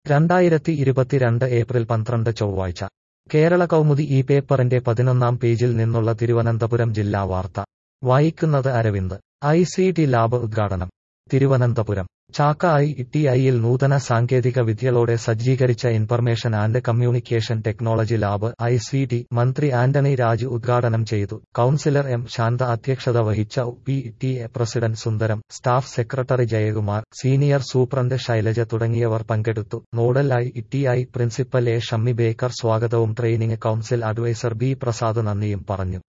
രണ്ടായിരത്തി ഇരുപത്തിരണ്ട് ഏപ്രിൽ പന്ത്രണ്ട് ചൊവ്വാഴ്ച കേരള കൗമുദി ഈ പേപ്പറിന്റെ പതിനൊന്നാം പേജിൽ നിന്നുള്ള തിരുവനന്തപുരം ജില്ലാ വാർത്ത വായിക്കുന്നത് Aravind I C T lab ഉദ്ഘാടനം തിരുവനന്തപുരം ചാക്ക ഐ ടി ഐയിൽ നൂതന സാങ്കേതിക വിദ്യകളോടെ സജ്ജീകരിച്ച information and communication technology lab I C T മന്ത്രി ആന്റണി രാജു ഉദ്ഘാടനം ചെയ്തു കൌൺസിലർ എം ശാന്ത അധ്യക്ഷത വഹിച്ച P T A president Sundaram staff secretary Jayakumar senior superintendent Shailaja തുടങ്ങിയവർ പങ്കെടുത്തു nodal I T I principal A Shammi Baker സ്വാഗതവും training council adviser B Prasad നന്ദിയും പറഞ്ഞു